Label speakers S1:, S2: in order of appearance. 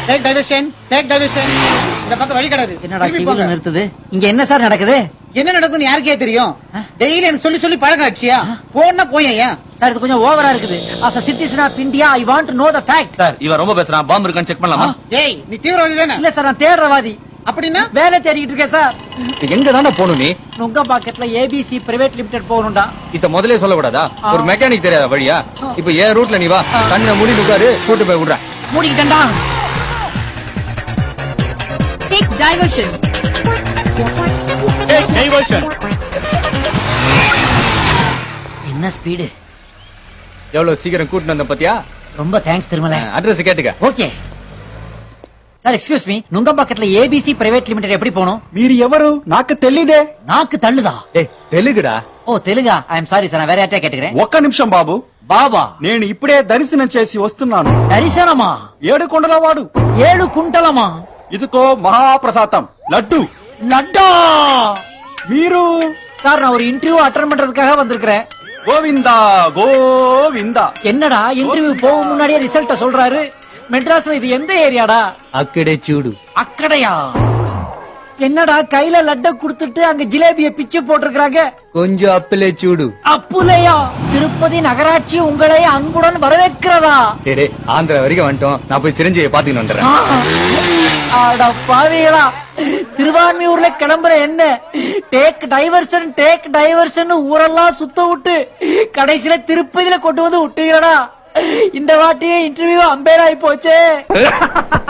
S1: Take diversion take diversion இந்த பக்கம் வழி கிடையாது
S2: என்னடா
S1: திரும்பி
S2: சிவில்
S1: போங்க.
S2: நிறுத்துது இங்க என்ன சார் நடக்குது
S1: என்ன நடக்குதுன்னு யாருக்கே தெரியும் டெய்லி எனக்கு சொல்லி சொல்லி பழக்கம் ஆச்சியா போனா போயேன் ஏன்
S2: சார் இது கொஞ்சம் ஓவரா இருக்குது as a citizen of India I want know the fact
S3: sir இவன் ரொம்ப பேசுறான் பாம்பு இருக்கான்னு செக் பண்ணலாமா
S1: ஏய் நீ தீவிரவாதி தானே
S2: இல்ல சார் நான் தேடுறவாதி
S1: அப்படின்னா
S2: வேலை தேடிட்டு இருக்கேன் சார்
S3: எங்க தானே போகணும் நீ
S2: நுங்க பாக்கெட்ல ஏபிசி பிரைவேட் லிமிடெட் போகணும்டா
S3: இத முதல்ல சொல்லக்கூடாதா ஒரு மெக்கானிக் தெரியாத வழியா இப்ப ஏன் ரூட்ல நீ வா கண்ணை மூடி உட்காரு கூட்டு போய் விடுறேன்
S2: மூடிக்கிட்டேன்டா
S4: Take diversion.
S2: என்ன ஸ்பீடு
S3: எவ்வளவு சீக்கிரம் கூட்டிட்டு வந்த பாத்தியா
S2: ரொம்ப தேங்க்ஸ் திருமலை
S3: அட்ரஸ் கேட்டுக்க
S2: ఓకే సార్ ఎక్స్క్యూజ్ మీ నుంగంపాకట్ల ఏబీసీ ప్రైవేట్ లిమిటెడ్ ఎప్పుడు పోను
S5: మీరు ఎవరు నాకు తెలీదే
S2: నాకు తల్లుదా
S3: டேய் தெலுங்குடா
S2: ఓ తెలుగా ఐఎమ్ సారీ సార్ వేరే అట్టే కేటగిరే
S5: ఒక్క నిమిషం బాబు
S2: బాబా
S5: నేను ఇప్పుడే దర్శనం చేసి వస్తున్నాను
S2: దర్శనమా
S5: ఏడు కొండల వాడు
S2: ఏడు కుంటలమా
S5: ఇదిగో మహాప్రసాదం లడ్డు
S2: லட்டா
S5: మీరు
S2: சார் நான் ஒரு இன்டர்வியூ அட்டன் பண்றதுக்காக வந்திருக்கிறேன்
S5: గోవిందా గోవిందా
S2: என்னடா இன்டர்வியூ போக முன்னாடியே ரிசல்ட்ட சொல்றாரு மெட்ராஸ்ல இது எந்த ஏரியாடா
S3: அக்கடே சூடு
S2: அக்கடையா என்னடா கையில லட்ட குடுத்துட்டு அங்க ஜிலேபிய பிச்சு போட்டிருக்காங்க
S3: கொஞ்சம் அப்பிலே சூடு
S2: அப்புலையா திருப்பதி நகராட்சி உங்களை அன்புடன் வரவேற்கிறதா
S3: டேய் டேய், ஆந்திரா வரைக்கும் வந்துட்டோம் நான் போய் சிரஞ்சீவியை பாத்துக்கிட்டு வந்துடுறேன்
S2: ஆ, அட பாவிகளா திருவான்மியூர்ல கிளம்புற என்ன டேக் டைவர்ஷன் டேக் டைவர்ஷன் ஊரெல்லாம் சுத்த விட்டு கடைசியில திருப்பதியில கொண்டு வந்து விட்டீங்களடா இந்த வாட்டியே இன்டர்வியூ அம்பேர் ஆயி போச்சே